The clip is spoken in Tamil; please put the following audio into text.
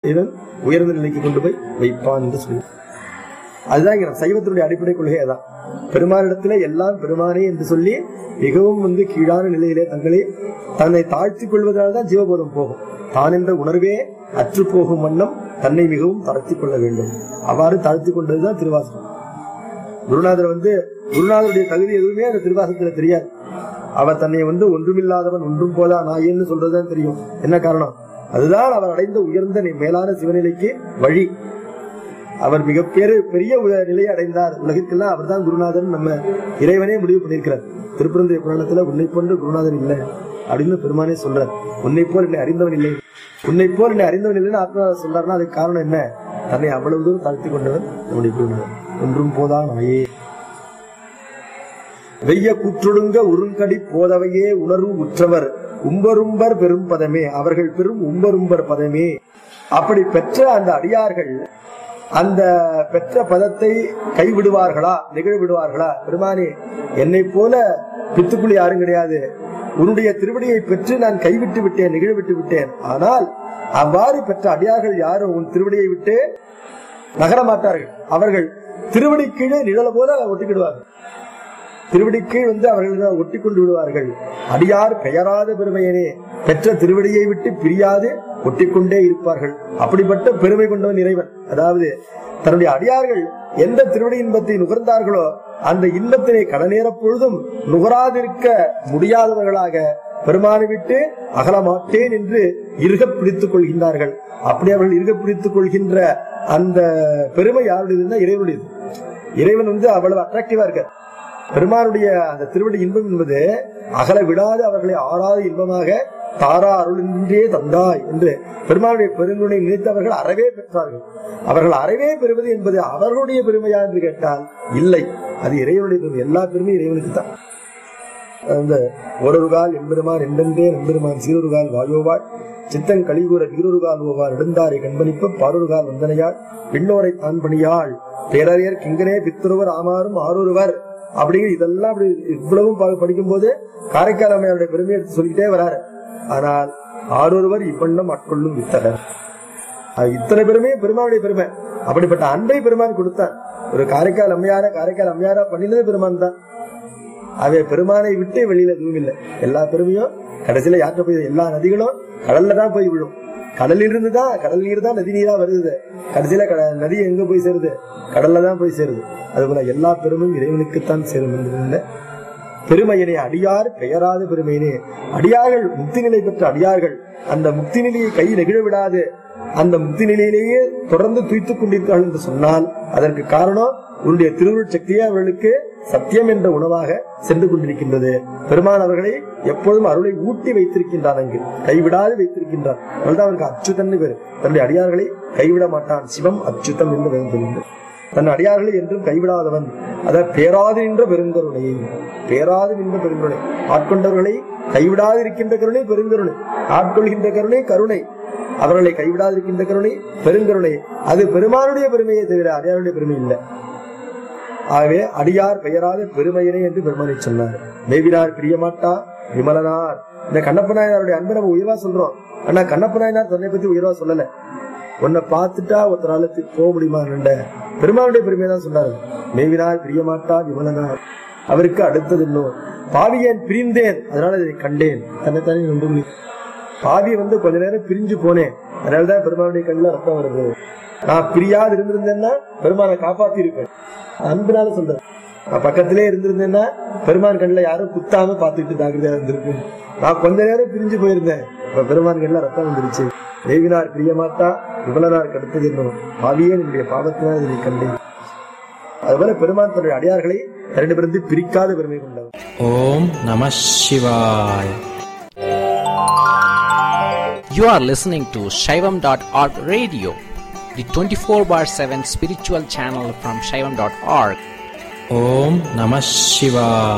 இறைவன் உயர்ந்த நிலைக்கு கொண்டு போய் வைப்பான் என்று சொல்லி அதுதான் இங்க நம்ம சைவத்தினுடைய அடிப்படை கொள்கை அதான் பெருமானிடத்துல எல்லாம் பெருமானே என்று சொல்லி மிகவும் வந்து கீழான நிலையிலே தங்களை தன்னை தாழ்த்திக் கொள்வதால் தான் ஜீவபோதம் போகும் தான் என்ற உணர்வே அற்று போகும் வண்ணம் தன்னை மிகவும் தாழ்த்திக் கொள்ள வேண்டும் அவ்வாறு தாழ்த்திக் கொண்டதுதான் திருவாசகம் குருநாதர் வந்து குருநாதருடைய தகுதி எதுவுமே அந்த திருவாசகத்துல தெரியாது அவர் தன்னை வந்து ஒன்றுமில்லாதவன் ஒன்றும் போதா நாயேன்னு சொல்றதுதான் தெரியும் என்ன காரணம் அதுதான் அவர் அடைந்த உயர்ந்த நி- மேலான சிவநிலைக்கு வழி அவர் மிக பெரு பெரிய உய- நிலையை அடைந்தார் உலகிற்கெல்லாம் அவர்தான் குருநாதன் நம்ம இறைவனே முடிவு பண்ணியிருக்கிறார் திருப்பரந்தைய புராணத்துல உன்னை போன்று குருநாதன் இல்லை அப்படின்னு பெருமானே சொல்றார் உன்னை போல் என்னை அறிந்தவன் இல்லை உன்னை போல் என்னை அறிந்தவன் இல்லைன்னு ஆத்மநாதர் சொல்றாருன்னா அதுக்கு காரணம் என்ன தன்னை அவ்வளவு தூரம் தாழ்த்தி கொண்டவன் நம்முடைய குருநாதன் ஒன்றும் போதா நாயே வெய்ய கூற்றொடுங்க உருங்கடி போதவையே உணர்வு உற்றவர் உம்பரும்பர் பெரும் பதமே அவர்கள் பெரும் உம்பரும்பர் பதமே அப்படி பெற்ற அந்த அடியார்கள் அந்த பெற்ற பதத்தை கைவிடுவார்களா நிகழ்விடுவார்களா பெருமானே என்னை போல பித்துக்குழி யாரும் கிடையாது உன்னுடைய திருவடியை பெற்று நான் கைவிட்டு விட்டேன் நிகழ்விட்டு விட்டேன் ஆனால் அவ்வாறு பெற்ற அடியார்கள் யாரும் உன் திருவடியை விட்டு நகர மாட்டார்கள் அவர்கள் திருவடி கீழே நிழல போல ஒட்டிக்கிடுவார்கள் திருவடி கீழ் வந்து அவர்கள் ஒட்டி கொண்டு விடுவார்கள் அடியார் பெயராத பெருமையனே பெற்ற திருவடியை விட்டு பிரியாது ஒட்டிக்கொண்டே இருப்பார்கள் அப்படிப்பட்ட பெருமை கொண்டவன் இறைவன் அதாவது தன்னுடைய அடியார்கள் எந்த திருவடி இன்பத்தை நுகர்ந்தார்களோ அந்த இன்பத்தினை கடநேர பொழுதும் நுகராதிருக்க முடியாதவர்களாக பெருமானை விட்டு அகல மாட்டேன் என்று இருக பிடித்துக் கொள்கின்றார்கள் அப்படி அவர்கள் இருக பிடித்துக் கொள்கின்ற அந்த பெருமை யாருடையதுன்னா இறைவனுடையது இறைவன் வந்து அவ்வளவு அட்ராக்டிவா இருக்கார் பெருமானுடைய அந்த திருவடி இன்பம் என்பது அகல விடாது அவர்களை ஆறாத இன்பமாக தாரா அருளின்றே தந்தாய் என்று பெருமானுடைய பெருங்குணை நினைத்தவர்கள் அறவே பெற்றார்கள் அவர்கள் அறவே பெறுவது என்பது அவர்களுடைய பெருமையா என்று கேட்டால் இல்லை அது இறைவனுடைய பெருமை எல்லா பெருமையும் இறைவனுக்கு தான் அந்த ஓரொருகால் எம்பெருமான் எண்டென்றே நம்பெருமான் சீரொருகால் வாயோவாள் சித்தன் கலிகூர வீரொருகால் ஓவார் நெடுந்தாரை கண்பணிப்பு பாரொருகால் வந்தனையாள் விண்ணோரை தான் பணியாள் பேரறியர் கிங்கனே பித்தொருவர் ஆமாறும் ஆரொருவர் அப்படிங்கிற இதெல்லாம் அப்படி இவ்வளவும் பா- படிக்கும்போது காரைக்கால் அம்மையாருடைய பெருமையை எடுத்து சொல்லிக்கிட்டே வராரு ஆனால் ஆரொருவர் இவ்வண்ணம் ஆட்கொள்ளும் வித்தகர் அது இத்தனை பெருமையே பெருமானுடைய பெருமை அப்படிப்பட்ட அன்பை பெருமான் கொடுத்தான் ஒரு காரைக்கால் அம்மையார காரைக்கால் அம்மையாரா பண்ணினது பெருமான் தான் அவன் பெருமானை விட்டு வெளியில எதுவும் இல்லை எல்லா பெருமையும் கடைசியில யார்கிட்ட போய் எல்லா நதிகளும் கடல்ல தான் போய் விழும் கடலில் இருந்து தான் கடல் நீர் தான் நதி நீரா வருது கடைசியில கட- நதி எங்க போய் சேருது கடல்ல தான் போய் சேருது அதுபோல எல்லா பெருமையும் இறைவனுக்குத்தான் சேரும் என்பதில்லை பெருமையினை அடியார் பெயராத பெருமையினே அடியார்கள் முக்தி நிலை பெற்ற அடியார்கள் அந்த முக்தி நிலையை கை நெகிழ விடாது அந்த முக்தி நிலையிலேயே தொடர்ந்து துய்த்துக் கொண்டிருக்கிறார்கள் என்று சொன்னால் அதற்கு காரணம் உன்னுடைய திருவுருள் சக்தியே அவர்களுக்கு சத்தியம் என்ற உணவாக சென்று கொண்டிருக்கின்றது பெருமான் அவர்களை எப்பொழுதும் அருளை ஊட்டி வைத்திருக்கின்றான் அங்கு கைவிடாது வைத்திருக்கின்றான் அதனால்தான் அவனுக்கு அச்சுதன் பேர் தன்னுடைய அடியார்களை கைவிட மாட்டான் சிவம் அச்சுதம் என்று வேதம் சொல்கின்றது தன் அடியார்களை என்றும் கைவிடாதவன் அத பேராது நின்ற பெருங்கருணை பேராது நின்ற பெருங்கருணை ஆட்கொண்டவர்களை கைவிடாது இருக்கின்ற கருணை பெருங்கருணை ஆட்கொள்கின்ற கருணை கருணை அவர்களை கைவிடாது இருக்கின்ற கருணை பெருங்கருணை அது பெருமானுடைய பெருமையை தவிர அடியாருடைய பெருமை இல்லை ஆகவே அடியார் பெயராத பெருமையினை என்று பெருமானை சொன்னார் மேவினார் பிரியமாட்டா விமலனார் இந்த கண்ணப்ப நாயனாருடைய அன்பை நம்ம உயர்வா சொல்றோம் ஆனா கண்ணப்ப நாயனார் தன்னை பத்தி உயர்வா சொல்லல உன்னை பார்த்துட்டா ஒருத்தரால தி- போக முடியுமா நண்ட பெருமானுடைய பெருமையை தான் சொன்னாரு மேவினார் பிரியமாட்டா விமலனார் அவருக்கு அடுத்தது இன்னும் பாவியன் பிரிந்தேன் அதனால இதை கண்டேன் தன்னைத்தானே நம்ப முடியும் பாவி வந்து கொஞ்ச நேரம் பிரிஞ்சு போனேன் அதனாலதான் பெருமானுடைய கண்ணில் ரத்தம் வருது நான் பிரியாது இருந்திருந்தேன்னா பெருமானை காப்பாத்தி இருப்பேன் அன்புனால சொல்றேன் நான் பக்கத்திலே இருந்திருந்தேன்னா பெருமான் கண்ணில் யாரும் குத்தாம பார்த்துக்கிட்டு ஜாக்கிரதையா இருந்திருக்கும் நான் கொஞ்ச நேரம் பிரிஞ்சு போயிருந்தேன் இப்ப பெருமான் கண்ணில் ரத்தம் வந்துருச்சு தேவினார் பிரியமாட்டா விமலனார் கடுத்தது என்னும் பாவியே என்னுடைய பாவத்தினால் இதை கண்டேன் அதுபோல பெருமான் தன்னுடைய அடியார்களை இரண்டு பிரிக்காத பெருமை கொண்டவர் ஓம் நம சிவாய் You are listening to Shaivam.org radio, the 24 bar 7 spiritual channel from Shaivam.org. ஓம் நம சிவாய்